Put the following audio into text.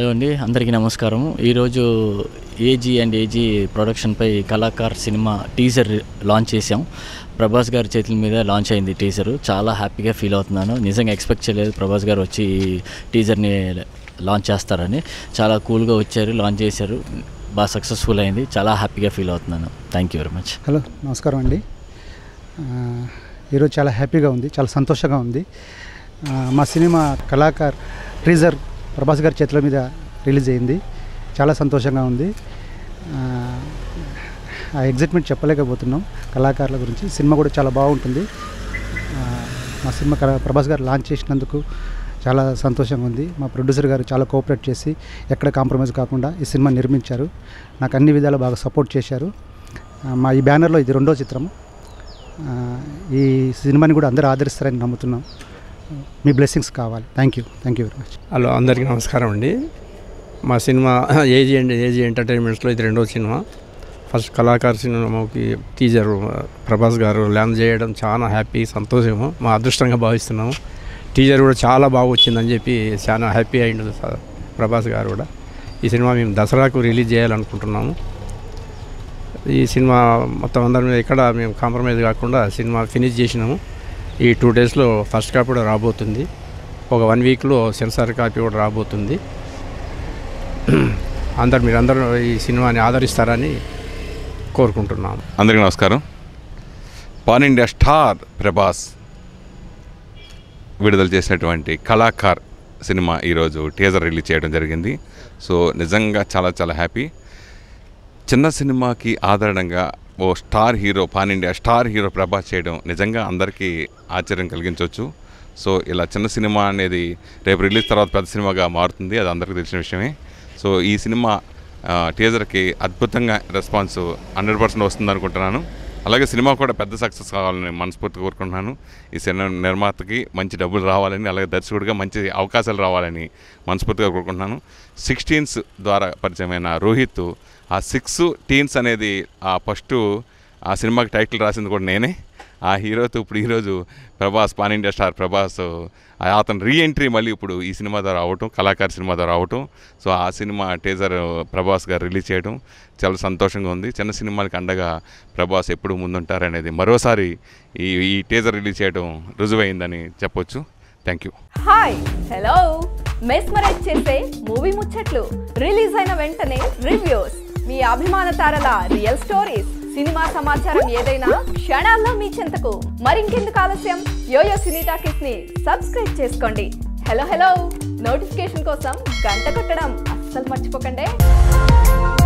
hello అండి అందరికీ నమస్కారం ఈరోజు ఏజీ అండ్ ఏజీ ప్రొడక్షన్పై కళాకార్ సినిమా టీజర్ లాంచ్ చేసాం ప్రభాస్ గారి చేతుల మీద లాంచ్ అయింది టీజర్ చాలా హ్యాపీగా ఫీల్ అవుతున్నాను నిజంగా ఎక్స్పెక్ట్ చేయలేదు ప్రభాస్ గారు వచ్చి ఈ టీజర్ని లాంచ్ చేస్తారని చాలా కూల్గా వచ్చారు లాంచ్ చేశారు బాగా సక్సెస్ఫుల్ అయింది చాలా హ్యాపీగా ఫీల్ అవుతున్నాను thank you very much hello నమస్కారం అండి ఆ, ఈరోజు చాలా హ్యాపీగా ఉంది చాలా సంతోషంగా ఉంది ఆ, మా సినిమా కళాకార్ ట్రీజర్ ప్రభాస్ గారి చేతుల మీద రిలీజ్ అయింది చాలా సంతోషంగా ఉంది ఆ, ఆ ఎగ్జైట్మెంట్ చెప్పలేకపోతున్నాం కళాకారుల గురించి సినిమా కూడా చాలా బాగుంటుంది ఆ, మా సినిమా కళా- ప్రభాస్ గారు లాంచ్ చేసినందుకు చాలా సంతోషంగా ఉంది మా ప్రొడ్యూసర్ గారు చాలా కోఆపరేట్ చేసి ఎక్కడ కాంప్రమైజ్ కాకుండా ఈ సినిమా నిర్మించారు నాకు అన్ని విధాలు బాగా సపోర్ట్ చేశారు ఆ, మా ఈ బ్యానర్లో ఇది రెండో చిత్రం ఆ, ఈ సినిమాని కూడా అందరూ ఆదరిస్తారని నమ్ముతున్నాం మీ బ్లెస్సింగ్స్ కావాలి thank you thank you very much hello అందరికీ నమస్కారం అండి మా సినిమా ఏజీ అండ్ ఏజీ ఎంటర్టైన్మెంట్స్లో ఇది రెండో సినిమా ఫస్ట్ కళాకారు సినిమాకి టీజర్ ప్రభాస్ గారు ల్యాండ్ చేయడం చాలా హ్యాపీ సంతోషము మా అదృష్టంగా భావిస్తున్నాము టీజర్ కూడా చాలా బాగా వచ్చిందని చెప్పి చాలా హ్యాపీ అయింది సార్ ప్రభాస్ గారు కూడా ఈ సినిమా మేము దసరాకు రిలీజ్ చేయాలనుకుంటున్నాము ఈ సినిమా మొత్తం అందరి మీద ఎక్కడ మేము కాంప్రమైజ్ కాకుండా సినిమా ఫినిష్ చేసినాము ఈ టూ డేస్లో ఫస్ట్ కాపీ కూడా రాబోతుంది ఒక వన్ వీక్లో సెన్సార్ కాపీ కూడా రాబోతుంది అందరు మీరందరూ ఈ సినిమాని ఆదరిస్తారని కోరుకుంటున్నాము అందరికీ నమస్కారం పాన్ ఇండియా స్టార్ ప్రభాస్ విడుదల చేసినటువంటి కళాకార్ సినిమా ఈరోజు టీజర్ రిలీజ్ చేయడం జరిగింది సో నిజంగా చాలా చాలా హ్యాపీ చిన్న సినిమాకి ఆధారంగా ఓ star hero pan India star hero Prabhas చేయడం నిజంగా అందరికీ ఆశ్చర్యం కలిగించవచ్చు సో ఇలా చిన్న సినిమా అనేది రేపు రిలీజ్ తర్వాత పెద్ద సినిమాగా మారుతుంది అది అందరికీ తెలిసిన విషయమే సో ఈ సినిమా ఆ, టీజర్కి అద్భుతంగా రెస్పాన్స్ హండ్రెడ్ పర్సెంట్ వస్తుంది అనుకుంటున్నాను అలాగే సినిమా కూడా పెద్ద సక్సెస్ కావాలని మనస్ఫూర్తిగా కోరుకుంటున్నాను ఈ సినిమా నిర్మాతకి మంచి డబ్బులు రావాలని అలాగే దర్శకుడిగా మంచి అవకాశాలు రావాలని మనస్ఫూర్తిగా కోరుకుంటున్నాను సిక్స్టీన్స్ ద్వారా పరిచయమైన రోహిత్ ఆ సిక్స్ టీన్స్ అనేది ఆ ఫస్ట్ ఆ సినిమాకి టైటిల్ రాసింది కూడా నేనే ఆ హీరోతో ఇప్పుడు ఈరోజు Prabhas pan India star Prabhas ఆ అతను రీ ఎంట్రీ మళ్ళీ ఇప్పుడు ఈ సినిమా ద్వారా అవటం కళాకారు సినిమా ద్వారా అవటం సో ఆ సినిమా టీజర్ ప్రభాస్ గారు రిలీజ్ చేయడం చాలా సంతోషంగా ఉంది చిన్న సినిమాలకి అండగా ప్రభాస్ ఎప్పుడు ముందుంటారనేది మరోసారి ఈ ఈ టీజర్ రిలీజ్ చేయడం రుజువైందని చెప్పొచ్చు thank you hi hello mesmerize చేసే మూవీ ముచ్చట్లు రిలీజ్ అయిన వెంటనే రివ్యూస్ మీ అభిమాన తారల రియల్ స్టోరీస్ సినిమా సమాచారం ఏదైనా క్షణాల్లో మీ చెంతకు మరింకెందుకు ఆలస్యం యోయో సినీ టాకీస్ ని సబ్స్క్రైబ్ చేసుకోండి హలో హలో నోటిఫికేషన్ కోసం గంట కొట్టడం అస్సలు మర్చిపోకండి